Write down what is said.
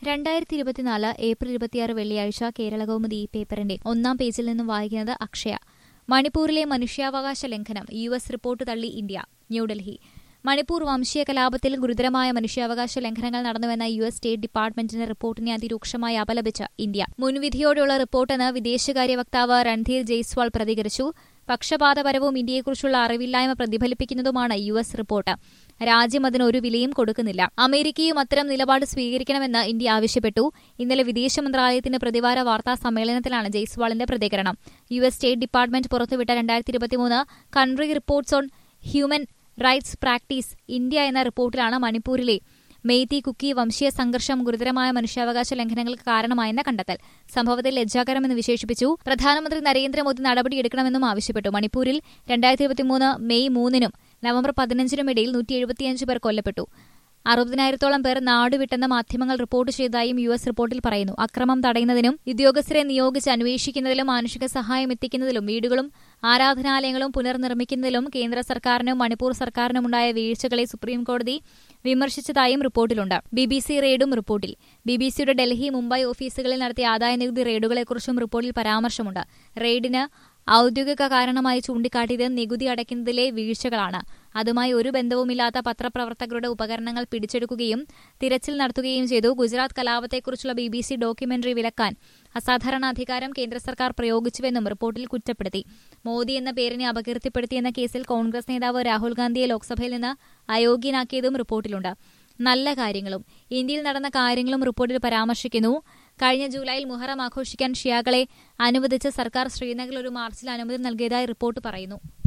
രണ്ടായിരത്തി ഇരുപത്തിനാല് ഏപ്രിൽ ഇരുപത്തിയാറ് വെള്ളിയാഴ്ച കേരള കൗമുദി ഈ പേപ്പറിന്റെ ഒന്നാം പേജിൽ നിന്നും വായിക്കുന്നത് അക്ഷയ മണിപ്പൂരിലെ മനുഷ്യാവകാശ ലംഘനം യു എസ് റിപ്പോർട്ട് തള്ളി ഇന്ത്യ ന്യൂഡൽഹി മണിപ്പൂർ വംശീയ കലാപത്തിൽ ഗുരുതരമായ മനുഷ്യാവകാശ ലംഘനങ്ങൾ നടന്നുവെന്ന യു എസ് സ്റ്റേറ്റ് ഡിപ്പാർട്ട്മെന്റിന്റെ റിപ്പോർട്ടിനെ അതിരൂക്ഷമായി അപലപിച്ച് ഇന്ത്യ മുൻവിധിയോടെയുള്ള റിപ്പോർട്ടെന്ന് വിദേശകാര്യ വക്താവ് രൺധീർ ജയ്സ്വാൾ പ്രതികരിച്ചു പക്ഷപാതപരവും ഇന്ത്യയെക്കുറിച്ചുള്ള അറിവില്ലായ്മ പ്രതിഫലിപ്പിക്കുന്നതുമാണ് യു എസ് റിപ്പോർട്ട് രാജ്യം അതിന് ഒരു വിലയും കൊടുക്കുന്നില്ല അമേരിക്കയും അത്തരം നിലപാട് സ്വീകരിക്കണമെന്ന് ഇന്ത്യ ആവശ്യപ്പെട്ടു ഇന്നലെ വിദേശ മന്ത്രാലയത്തിന്റെ പ്രതിവാര വാർത്താ സമ്മേളനത്തിലാണ് ജയ്സ്വാളിന്റെ പ്രതികരണം യു എസ് സ്റ്റേറ്റ് ഡിപ്പാർട്ട്മെന്റ് പുറത്തുവിട്ട രണ്ടായിരത്തി ഇരുപത്തിമൂന്ന് country reports on human rights practice India എന്ന റിപ്പോർട്ടിലാണ് മണിപ്പൂരിലെ മെയ്തി കുക്കി വംശീയ സംഘർഷം ഗുരുതരമായ മനുഷ്യാവകാശ ലംഘനങ്ങൾക്ക് കാരണമായെന്ന കണ്ടെത്തൽ സംഭവത്തിൽ ലജ്ജാകരമെന്ന് വിശേഷിപ്പിച്ചു പ്രധാനമന്ത്രി നരേന്ദ്രമോദി നടപടിയെടുക്കണമെന്നും ആവശ്യപ്പെട്ടു മണിപ്പൂരിൽ രണ്ടായിരത്തി ഇരുപത്തിമൂന്ന് മെയ് മൂന്നിനും നവംബർ പതിനഞ്ചിനും ഇടയിൽ നൂറ്റി എഴുപത്തിയഞ്ച് പേർ കൊല്ലപ്പെട്ടു അറുപതിനായിരത്തോളം പേർ നാടുവിട്ടെന്ന മാധ്യമങ്ങൾ റിപ്പോർട്ട് ചെയ്തതായും യു എസ് റിപ്പോർട്ടിൽ പറയുന്നു അക്രമം തടയുന്നതിനും ഉദ്യോഗസ്ഥരെ നിയോഗിച്ച് അന്വേഷിക്കുന്നതിലും മാനുഷിക സഹായം എത്തിക്കുന്നതിലും വീടുകളും ആരാധനാലയങ്ങളും പുനർനിർമ്മിക്കുന്നതിലും കേന്ദ്ര സർക്കാരിനും മണിപ്പൂർ സർക്കാരിനുമുണ്ടായ വീഴ്ചകളെ സുപ്രീംകോടതി വിമർശിച്ചതായും റിപ്പോർട്ടിലുണ്ട് ബി ബി സി റെയ്ഡും റിപ്പോർട്ടിൽ ബി ബി സിയുടെ ഡൽഹി മുംബൈ ഓഫീസുകളിൽ നടത്തിയ ആദായനികുതി റെയ്ഡുകളെക്കുറിച്ചും റിപ്പോർട്ടിൽ പരാമർശമുണ്ട് റെയ്ഡിന് ഔദ്യോഗിക കാരണമായി ചൂണ്ടിക്കാട്ടിയത് നികുതി അടയ്ക്കുന്നതിലെ വീഴ്ചകളാണ് അതുമായി ഒരു ബന്ധവുമില്ലാത്ത പത്രപ്രവർത്തകരുടെ ഉപകരണങ്ങൾ പിടിച്ചെടുക്കുകയും തിരച്ചിൽ നടത്തുകയും ചെയ്തു ഗുജറാത്ത് കലാപത്തെക്കുറിച്ചുള്ള ബി ബി സി ഡോക്യുമെന്ററി വിലക്കാൻ അസാധാരണ അധികാരം കേന്ദ്ര സർക്കാർ പ്രയോഗിച്ചുവെന്നും റിപ്പോർട്ടിൽ കുറ്റപ്പെടുത്തി മോദി എന്ന പേരിനെ അപകീർത്തിപ്പെടുത്തിയെന്ന കേസിൽ കോൺഗ്രസ് നേതാവ് രാഹുൽ ഗാന്ധിയെ ലോക്സഭയിൽ നിന്ന് അയോഗ്യനാക്കിയതും റിപ്പോർട്ടിലുണ്ട് നല്ല കാര്യങ്ങളും ഇന്ത്യയിൽ നടന്ന കാര്യങ്ങളും റിപ്പോർട്ടിൽ പരാമർശിക്കുന്നു കഴിഞ്ഞ ജൂലൈയിൽ മുഹറം ആഘോഷിക്കാൻ ഷിയാകളെ അനുവദിച്ച് സർക്കാർ ശ്രീനഗറിൽ ഒരു മാർച്ചിൽ അനുമതി നൽകിയതായി റിപ്പോർട്ട് പറയുന്നു